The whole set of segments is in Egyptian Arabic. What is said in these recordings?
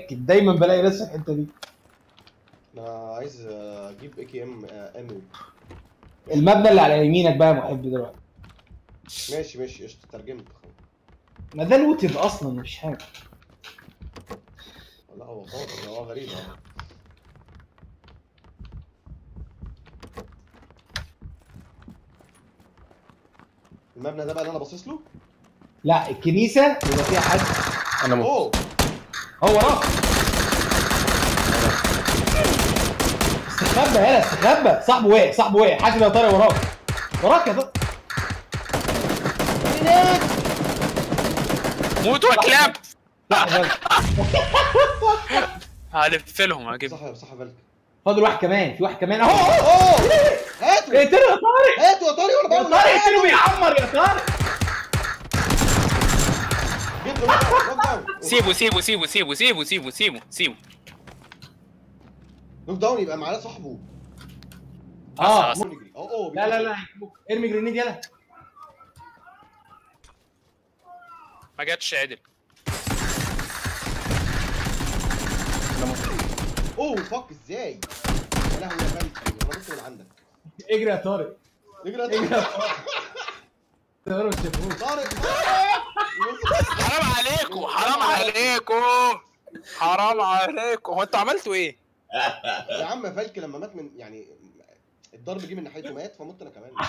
متاكد دايما بلاقي ناس في الحته دي انا عايز اجيب اي كي ام امو المبنى اللي على يمينك بقى يا محب دلوقتي ماشي ماشي قشطه ترجمت ما ده لوتد اصلا مش حاجه لا هو خالص هو غريب يعني. المبنى ده بقى اللي انا باصص له لا الكنيسه بيبقى فيها حد انا م... اوه هو وراك استخبى هنا استخبى صاحبه وقع صاحبه وقع حاسب يا طارق وراك وراك يا طارق هناك موتوا يا كلاب لا غلط. هلف لهم هجيب صح صح بالك فاضل واحد كمان في واحد كمان اهو اهو اوه هاتوا اقتله يا طارق هاتوا يا طارق وانا يا بقول طارق اقتله بيعمر يا طارق جيت له نوك داون سيبوا سيبوا سيبوا سيبوا سيبوا سيبوا سيبوا سيبوا نوك داون يبقى معاه صاحبه اه بس. نجري اوه اوه لا لا لا هيجيبوك. ارمي جرينيد يلا ما جاتش عدل اوه فك ازاي يا لهوي يا بنت انا بص من عندك اجري يا طارق اجري يا اجري يا طارق طارق طارق ما تشوفوش. طارق طارق حرام عليكم حرام عليكم حرام عليكم هو انتوا عملتوا ايه؟ يا عم فالك لما مات من يعني الضرب جه من ناحيته مات فمت انا كمان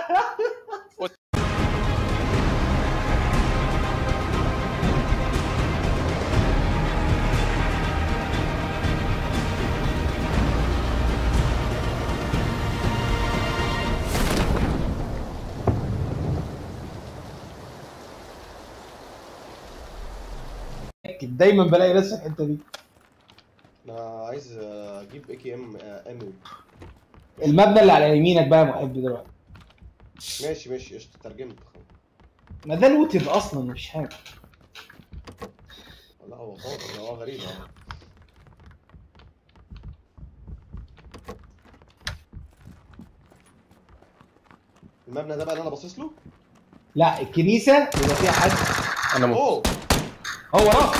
متأكد دايما بلاقي ناس في الحته دي انا عايز اجيب اي كي ام امو المبنى اللي على يمينك بقى يا محب دلوقتي ماشي ماشي قشطه ترجمت ما ده لوتد اصلا مش حاجه لا هو خالص هو غريب يعني. المبنى ده بقى اللي انا باصص له لا الكنيسه بيبقى فيها حد انا م... اوه هو وراك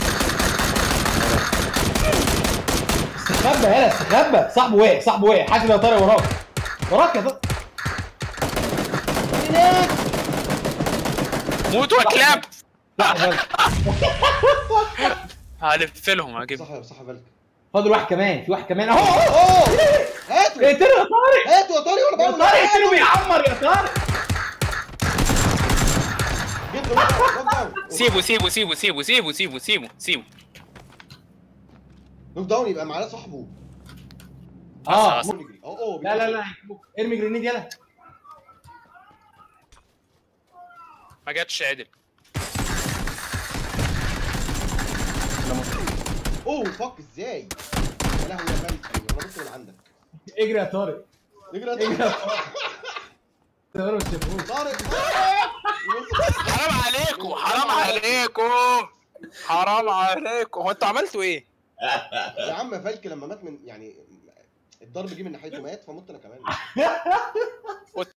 استخبى هنا استخبى صاحبه وقع صاحبه وقع حاسب يا طارق وراك وراك يا طارق هناك موتوا يا كلاب لا غلط. هلف لهم هجيب صح صح بالك فاضل واحد كمان في واحد كمان اهو اهو اوه هاتوا اقتله يا طارق هاتوا يا طارق وانا يا بقول طارق اقتله بيعمر يا طارق جيت له نوك داون سيبوا سيبوا سيبوا سيبوا سيبوا سيبوا سيبوا سيبوا نوك داون يبقى معاه صاحبه اه بس. نجري اوه اوه لا لا لا هيجيبوك. ارمي جرينيد يلا ما جاتش عدل اوه فك ازاي يا لهوي يا بنت انا بص من عندك اجري يا طارق اجري يا اجري يا طارق طارق طارق ما تشوفوش. طارق طارق حرام عليكم حرام عليكم حرام عليكم هو انتوا عملتوا ايه؟ يا عم فالك لما مات من يعني الضرب جه من ناحيته مات فمت انا كمان